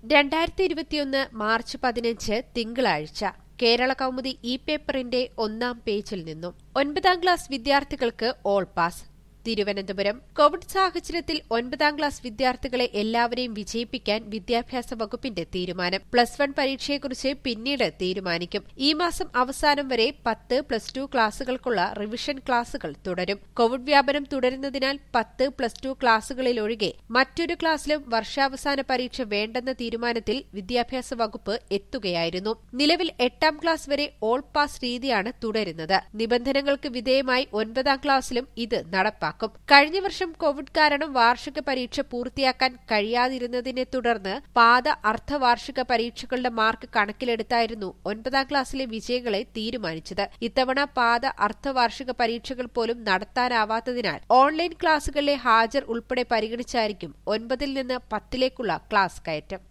രണ്ടായിരത്തി ഇരുപത്തിയൊന്ന് മാർച്ച് പതിനഞ്ച് തിങ്കളാഴ്ച കേരള കൗമുദി ഇ പേപ്പറിന്റെ ഒന്നാം പേജിൽ നിന്നും ഒൻപതാം ക്ലാസ് വിദ്യാർത്ഥികൾക്ക് ഓൾ പാസ് തിരുവനന്തപുരം കോവിഡ് സാഹചര്യത്തിൽ ഒൻപതാം ക്ലാസ് വിദ്യാർത്ഥികളെ എല്ലാവരെയും വിജയിപ്പിക്കാൻ വിദ്യാഭ്യാസ വകുപ്പിന്റെ തീരുമാനം പ്ലസ് വൺ പരീക്ഷയെക്കുറിച്ച് പിന്നീട് തീരുമാനിക്കും ഈ മാസം അവസാനം വരെ പത്ത് പ്ലസ് ടു ക്ലാസുകൾക്കുള്ള റിവിഷൻ ക്ലാസുകൾ തുടരും കോവിഡ് വ്യാപനം തുടരുന്നതിനാൽ പത്ത് പ്ലസ് ടു ക്ലാസുകളിലൊഴികെ മറ്റൊരു ക്ലാസ്സിലും വർഷാവസാന പരീക്ഷ വേണ്ടെന്ന തീരുമാനത്തിൽ വിദ്യാഭ്യാസ വകുപ്പ് എത്തുകയായിരുന്നു നിലവിൽ എട്ടാം ക്ലാസ് വരെ ഓൾ പാസ് രീതിയാണ് തുടരുന്നത് നിബന്ധനകൾക്ക് വിധേയമായി ഒൻപതാം ക്ലാസ്സിലും ഇത് നടപ്പാക്കും കഴിഞ്ഞ വർഷം കോവിഡ് കാരണം വാർഷിക പരീക്ഷ പൂർത്തിയാക്കാൻ കഴിയാതിരുന്നതിനെ തുടർന്ന് പാദ അർദ്ധവാർഷിക പരീക്ഷകളുടെ മാർക്ക് കണക്കിലെടുത്തായിരുന്നു ഒൻപതാം ക്ലാസ്സിലെ വിജയികളെ തീരുമാനിച്ചത് ഇത്തവണ പാദ അർദ്ധവാർഷിക പരീക്ഷകൾ പോലും നടത്താനാവാത്തതിനാൽ ഓൺലൈൻ ക്ലാസുകളിലെ ഹാജർ ഉൾപ്പെടെ പരിഗണിച്ചായിരിക്കും ഒൻപതിൽ നിന്ന് പത്തിലേക്കുള്ള ക്ലാസ് കയറ്റം